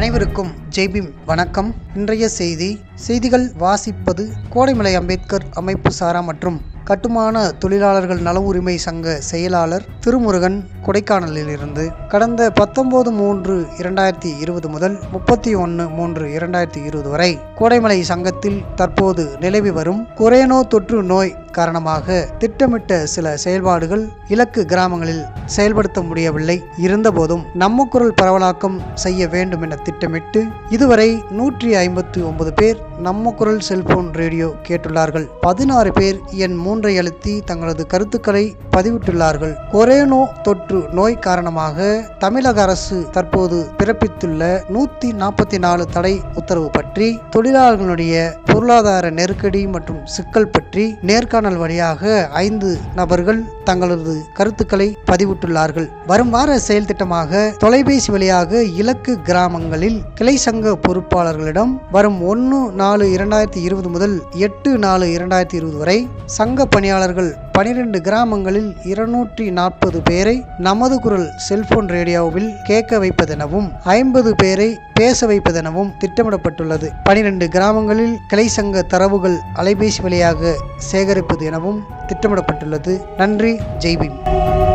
அனைவருக்கும் ஜெய்பீம் வணக்கம் இன்றைய செய்தி செய்திகள் வாசிப்பது கோடைமலை அம்பேத்கர் அமைப்பு சாரா மற்றும் கட்டுமான தொழிலாளர்கள் நல உரிமை சங்க செயலாளர் திருமுருகன் கொடைக்கானலிலிருந்து கடந்த பத்தொன்பது மூன்று இரண்டாயிரத்தி இருபது முதல் முப்பத்தி ஒன்று மூன்று இரண்டாயிரத்தி இருபது வரை கோடைமலை சங்கத்தில் தற்போது நிலவி வரும் கொரோனா தொற்று நோய் காரணமாக திட்டமிட்ட சில செயல்பாடுகள் இலக்கு கிராமங்களில் செயல்படுத்த முடியவில்லை இருந்தபோதும் நம்ம குரல் பரவலாக்கம் செய்ய வேண்டும் என திட்டமிட்டு இதுவரை நூற்றி ஐம்பத்தி ஒன்பது பேர் நம்ம குரல் செல்போன் ரேடியோ கேட்டுள்ளார்கள் பதினாறு பேர் என் மூன்றை அழுத்தி தங்களது கருத்துக்களை பதிவிட்டுள்ளார்கள் கொரோனோ தொற்று நோய் காரணமாக தமிழக அரசு தற்போது பிறப்பித்துள்ள நூத்தி நாற்பத்தி நாலு தடை உத்தரவு பற்றி தொழிலாளர்களுடைய பொருளாதார நெருக்கடி மற்றும் சிக்கல் பற்றி நேர்காணல் வழியாக ஐந்து நபர்கள் தங்களது கருத்துக்களை பதிவிட்டுள்ளார்கள் வரும் வார செயல் திட்டமாக தொலைபேசி வழியாக இலக்கு கிராமங்களில் கிளை சங்க பொறுப்பாளர்களிடம் வரும் ஒன்று நாலு இரண்டாயிரத்தி இருபது முதல் எட்டு நாலு இரண்டாயிரத்தி இருபது வரை சங்க பணியாளர்கள் பனிரெண்டு கிராமங்களில் இருநூற்றி நாற்பது பேரை நமது குரல் செல்போன் ரேடியோவில் கேட்க வைப்பதெனவும் ஐம்பது பேரை பேச வைப்பதெனவும் திட்டமிடப்பட்டுள்ளது பனிரெண்டு கிராமங்களில் கிளை சங்க தரவுகள் அலைபேசி வழியாக சேகரிப்பது எனவும் திட்டமிடப்பட்டுள்ளது நன்றி ஜெய்பீம்